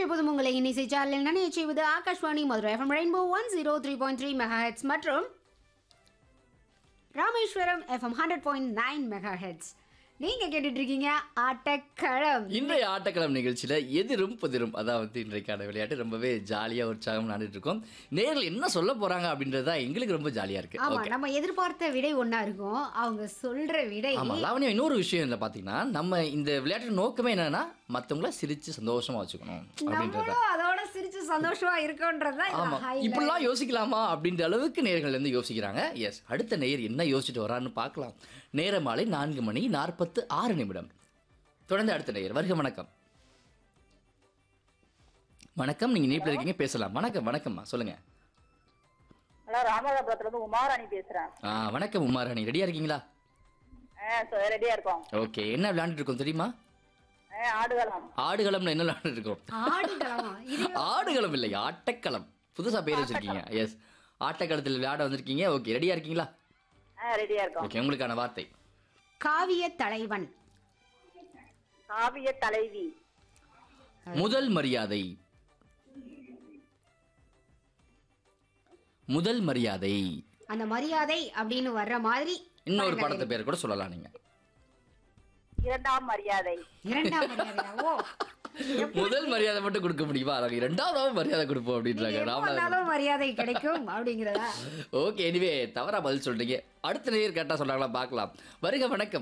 எப்போதும் உங்களை இன்னிசை சேனலில் நினைவு செய்வது Akashvani Madurai FM rainbow one zero three point three megahertz மற்றும் Rameswaram FM hundred point nine megahertz நீங்கள் கேட்டுட்டு இருக்கீங்க ஆட்டக்களம் இன்றைய ஆட்டக்களம் நிகழ்ச்சியில எதிரும் புதிரும் அதாவது இன்றைக்கான விளையாட்டு ரொம்பவே ஜாலியா உற்சாகம் நடந்துட்டு இருக்கோம் நேரில் என்ன சொல்ல போறாங்க அப்படின்றது தான் எங்களுக்கு ரொம்ப ஜாலியா இருக்கு ஆமா ஓகே நம்ம எதிர்பார்த்த விடை ஒண்ணா இருக்கும் அவங்க சொல்ற விடை ஆமா லாவண்யா இன்னொரு விஷயம் இல்லை பாத்தீங்கன்னா நம்ம இந்த விளையாட்டு நோக்கமே என்னன்னா மத்தவங்கள சிரிச்சு சந்தோஷமா வச்சுக்கணும் அப்படின்றத நம்மளும் அதோட சிரிச்சு சந்தோஷமா இருக்கோன்றதுதான் ஆமா இதுல highlight. இப்படிலாம் யோசிக்கலாமா அப்படின்ற அளவுக்கு நேர்கள் இருந்து யோசிக்கிறாங்க எஸ் அடுத்த நேயர் என்ன யோசிச்சுட்டு வரான்னு பார்க்கலாம் நேர மாலை நான்கு மணி நாற்பத்து ஆறு நிமிடம் தொடர்ந்து அடுத்த நேயர் வருக வணக்கம் வணக்கம் நீங்க நீட்டில் இருக்கீங்க பேசலாம் வணக்கம் வணக்கம்மா சொல்லுங்க ஹலோ ராமதாபுரத்துல இருந்து உமாராணி பேசுறேன் ஆ வணக்கம் உமாராணி ரெடியா இருக்கீங்களா ரெடியா இருக்கோம் ஓகே என்ன விளையாண்டுட்டு இருக்கோம் தெரியுமா ஆ, ஆடுகளம் ஆடுகளம்னு என்ன விளையாண்டுட்டு இருக்கோம் ஆடுகளமா இது ஆடுகளம் இல்லை ஆட்டக்களம் புதுசா பேர் வச்சிருக்கீங்க எஸ் ஆட்டக்களத்தில் விளையாட வந்திருக்கீங்க ஓகே ரெடியா இருக்கீங்களா ரெடியா இருக்கோம் ஓகே உங்களுக்கான வார்த்தை காவிய தலைவன் காவிய தலைவி முதல் மரியாதை முதல் மரியாதை அந்த மரியாதை அப்படின்னு வர்ற மாதிரி இன்னொரு படத்து பேர் கூட சொல்லலாம் நீங்க இரண்டாம் மரியாதை இரண்டாம் மரியாதை ஓ முதல் மரியாதை மட்டும் கொடுக்க முடியுமா நாங்க இரண்டாவது மரியாதை கொடுப்போம் அப்படின்றாங்க எப்ப ராமநாதன் வந்தாலும் மரியாதை கிடைக்கும் அப்படிங்கிறதா ஓகே எனிவே தவறா பதில் சொல்றீங்க அடுத்த நேர் கேட்டா சொல்றாங்களா பார்க்கலாம் வருக வணக்கம்